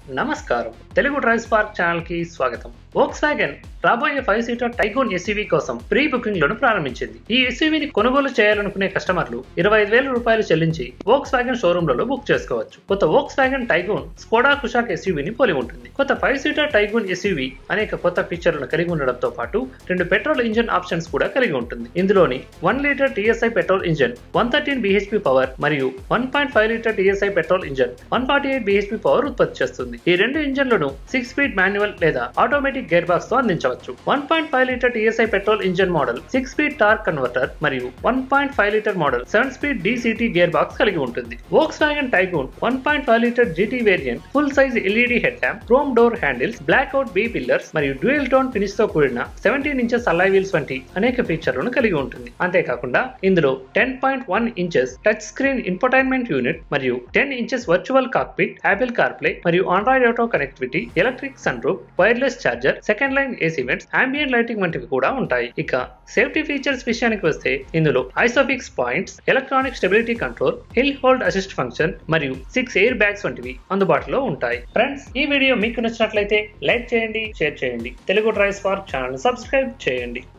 నమస్కారం Telugu drive spark channel కి స్వాగతం వోక్స్ వ్యాగన్ రాబోయే ఫైవ్ సీటర్ టైగోన్ ఎస్యూవీ కోసం ప్రీ బుకింగ్ లను ప్రారంభించింది ఈ ఎస్యూవీని కొనుగోలు చేయాలనుకునే కస్టమర్లు ఇరవై ఐదు వేల రూపాయలు చెల్లించి వోక్స్ వ్యాగన్ షోరూమ్లలో బుక్ చేసుకోవచ్చు కొత్త Volkswagen Taigun Skoda Kushaq ఎస్యూవీని పోలి ఉంటుంది కొత్త ఫైవ్ సీటర్ టైగోన్ ఎస్యూవీ అనేక కొత్త ఫీచర్లను కలిగి ఉండడంతో పాటు రెండు పెట్రోల్ ఇంజిన్ ఆప్షన్స్ కూడా కలిగి ఉంటుంది ఇందులోని one litre TSI petrol engine one thirteen BHP power మరియు one point five litre TSI petrol engine one forty eight BHP power ఉత్పత్తి చేస్తుంది ఈ రెండు ఇంజన్లను సిక్స్ స్పీడ్ మాన్యువల్ లేదా ఆటోమేటిక్ గేర్ బాక్స్ తో అందించవచ్చు one point five litre TSI petrol engine model six speed torque converter మరియు one point five litre model seven speed DCT gear box కలిగి ఉంటుంది Volkswagen Taigun one point five litre GT variant full size LED head lamp chrome door handles black out B pillars మరియు dual tone finish తో కూడిన seventeen inches alloy wheels వంటి అనేక ఫీచర్లను కలిగి ఉంటుంది అంతేకాకుండా ఇందులో ten point one inches touch screen infotainment unit మరియు ten inches virtual cockpit Apple CarPlay మరియు Android auto connectivity electric sun roof wireless charger second line AC vents ambient lighting వంటివి కూడా ఉంటాయి ఇక సేఫ్టీ ఫీచర్స్ విషయానికి వస్తే ఇందులో ISOFIX points electronic stability control hill hold assist function మరియు six air bags వంటివి అందుబాటులో ఉంటాయి ఫ్రెండ్స్ ఈ వీడియో మీకు నచ్చినట్లయితే లైక్ చేయండి షేర్ చేయండి Telugu drive spark channel subscribe చేయండి